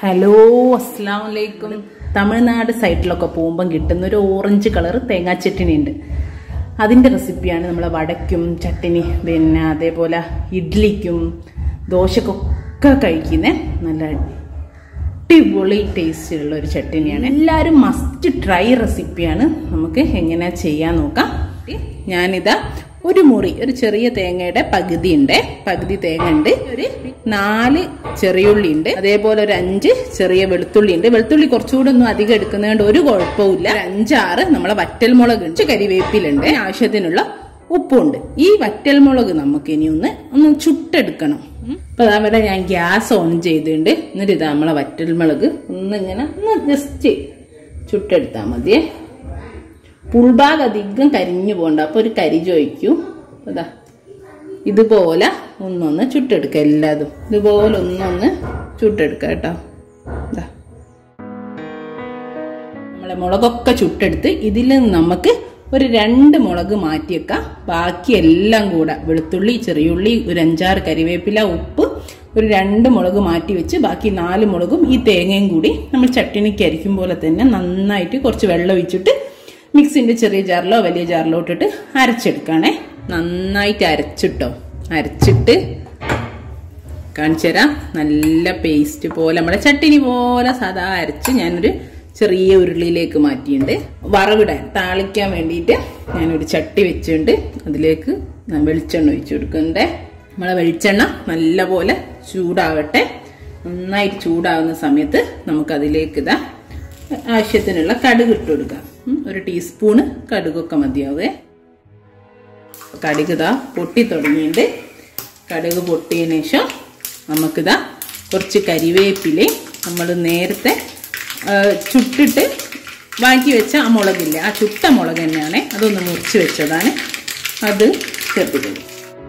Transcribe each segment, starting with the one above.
hello അസ്സാം വലൈക്കും തമിഴ്നാട് സൈഡിലൊക്കെ പോകുമ്പം കിട്ടുന്ന ഒരു ഓറഞ്ച് കളർ തേങ്ങാ ചട്ടിനി ഉണ്ട് അതിൻ്റെ റെസിപ്പിയാണ് നമ്മളെ വടയ്ക്കും ചട്ടിനി പിന്നെ അതേപോലെ ഇഡ്ലിക്കും ദോശക്കൊക്കെ കഴിക്കുന്നത് നല്ല അടിപൊളി ടേസ്റ്റിലുള്ള ഒരു ചട്ടിനിയാണ് എല്ലാവരും മസ്റ്റ് ട്രൈ റെസിപ്പിയാണ് നമുക്ക് എങ്ങനെ ചെയ്യാൻ നോക്കാം ഞാനിതാ ഒരു മുറി ഒരു ചെറിയ തേങ്ങയുടെ പകുതി ഉണ്ട് പകുതി തേങ്ങ ഉണ്ട് ഒരു നാല് ചെറിയുള്ളി ഉണ്ട് അതേപോലെ ഒരു അഞ്ച് ചെറിയ വെളുത്തുള്ളി ഉണ്ട് വെളുത്തുള്ളി കുറച്ചുകൂടെ ഒന്നും അധികം എടുക്കുന്നതുകൊണ്ട് ഒരു കുഴപ്പമില്ല ഒരു അഞ്ചാറ് നമ്മളെ വറ്റൽമുളക് ഉണ്ട് കരിവേപ്പിലുണ്ട് ആവശ്യത്തിനുള്ള ഉപ്പുണ്ട് ഈ വറ്റൽമുളക് നമുക്ക് ഇനി ഒന്ന് ഒന്ന് ചുട്ടെടുക്കണം അപ്പൊ അതവിടെ ഞാൻ ഗ്യാസ് ഓൺ ചെയ്തിട്ടുണ്ട് എന്നിട്ട് ഇതാ നമ്മളെ വറ്റൽമുളക് ഒന്ന് ഇങ്ങനെ ഒന്ന് ജസ്റ്റ് ചുട്ടെടുത്താൽ മതിയേ പുൾഭാഗം അധികം കരിഞ്ഞു പോകണ്ട അപ്പൊ ഒരു കരി ചോദിക്കൂ അതാ ഇതുപോലെ ഒന്നൊന്ന് ചുട്ടെടുക്കുക എല്ലാതും ഇതുപോലെ ഒന്നൊന്ന് ചുട്ടെടുക്കുക കേട്ടോ ഇതാ നമ്മളെ മുളകൊക്കെ ചുട്ടെടുത്ത് ഇതിൽ നിന്ന് നമുക്ക് ഒരു രണ്ട് മുളക് മാറ്റിയേക്കാം ബാക്കി എല്ലാം കൂടെ വെളുത്തുള്ളി ചെറിയുള്ളി ഒരു അഞ്ചാറ് കരിവേപ്പില ഉപ്പ് ഒരു രണ്ട് മുളക് മാറ്റി വെച്ച് ബാക്കി നാല് മുളകും ഈ തേങ്ങയും കൂടി നമ്മൾ ചട്ടിണിക്ക് അരിക്കും പോലെ തന്നെ നന്നായിട്ട് കുറച്ച് വെള്ളം ഒഴിച്ചിട്ട് മിക്സിന്റെ ചെറിയ ജാറിലോ വലിയ ജാറിലോ ഇട്ടിട്ട് അരച്ചെടുക്കണേ നന്നായിട്ട് അരച്ചിട്ടോ അരച്ചിട്ട് കാണിച്ചു തരാം നല്ല പേസ്റ്റ് പോലെ നമ്മുടെ ചട്ടിനി പോലെ സാധാ അരച്ച് ഞാനൊരു ചെറിയ ഉരുളിയിലേക്ക് മാറ്റിയിട്ടുണ്ട് വറവിടാൻ താളിക്കാൻ വേണ്ടിയിട്ട് ഞാനൊരു ചട്ടി വെച്ചിട്ടുണ്ട് അതിലേക്ക് ഞാൻ വെളിച്ചെണ്ണ ഒഴിച്ചു കൊടുക്കുന്നുണ്ട് നമ്മളെ വെളിച്ചെണ്ണ നല്ലപോലെ ചൂടാവട്ടെ നന്നായിട്ട് ചൂടാവുന്ന സമയത്ത് നമുക്കതിലേക്ക് ഇതാ ആവശ്യത്തിനുള്ള കടുക് ഇട്ട് കൊടുക്കാം ഒരു ടീസ്പൂണ് കടുകൊക്കെ മതിയാവേ കടുക് ഇതാ പൊട്ടി തുടങ്ങിയിട്ട് കടുക് പൊട്ടിയതിന് ശേഷം നമുക്കിതാ കുറച്ച് കരിവേപ്പിലയും നമ്മൾ നേരത്തെ ചുട്ടിട്ട് ബാക്കി വെച്ച ആ മുളകില്ല ആ ചുട്ട മുളക് തന്നെയാണ് അതൊന്ന് മുറിച്ച് വെച്ചതാണ് അത് ചേർത്തിട്ടുണ്ട്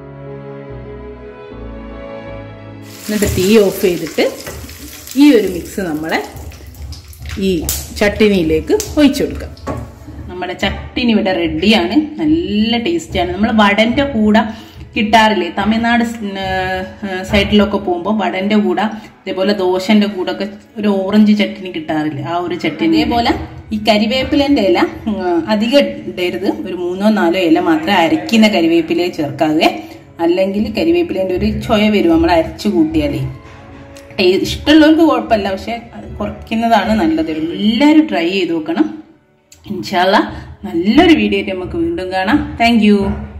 എന്നിട്ട് തീ ഓഫ് ചെയ്തിട്ട് ഈ ഒരു മിക്സ് നമ്മളെ ഈ ചട്ടിനിയിലേക്ക് ഒഴിച്ചു കൊടുക്കാം നമ്മുടെ ചട്ടിനി ഇവിടെ റെഡിയാണ് നല്ല ടേസ്റ്റിയാണ് നമ്മൾ വടന്റെ കൂടെ കിട്ടാറില്ലേ തമിഴ്നാട് സൈഡിലൊക്കെ പോകുമ്പോൾ വടന്റെ കൂടെ ഇതേപോലെ ദോശന്റെ കൂടെ ഒക്കെ ഒരു ഓറഞ്ച് ചട്ടിനി കിട്ടാറില്ലേ ആ ഒരു ചട്ടിനി അതേപോലെ ഈ കരിവേപ്പിലന്റെ ഇല അധികം ഇടരുത് ഒരു മൂന്നോ നാലോ ഇല മാത്രമേ അരയ്ക്കുന്ന കരിവേപ്പിലയെ ചേർക്കാതെ അല്ലെങ്കിൽ കരിവേപ്പിലേന്റെ ഒരു ചൊയ വരും നമ്മൾ അരച്ചു കൂട്ടിയാലേ ഇഷ്ടമുള്ളവർക്ക് കുഴപ്പമില്ല പക്ഷെ കുറയ്ക്കുന്നതാണ് നല്ലത് എല്ലാവരും ട്രൈ ചെയ്ത് നോക്കണം ഇൻഷാല്ല നല്ലൊരു വീഡിയോ ആയിട്ട് നമുക്ക് വീണ്ടും കാണാം താങ്ക്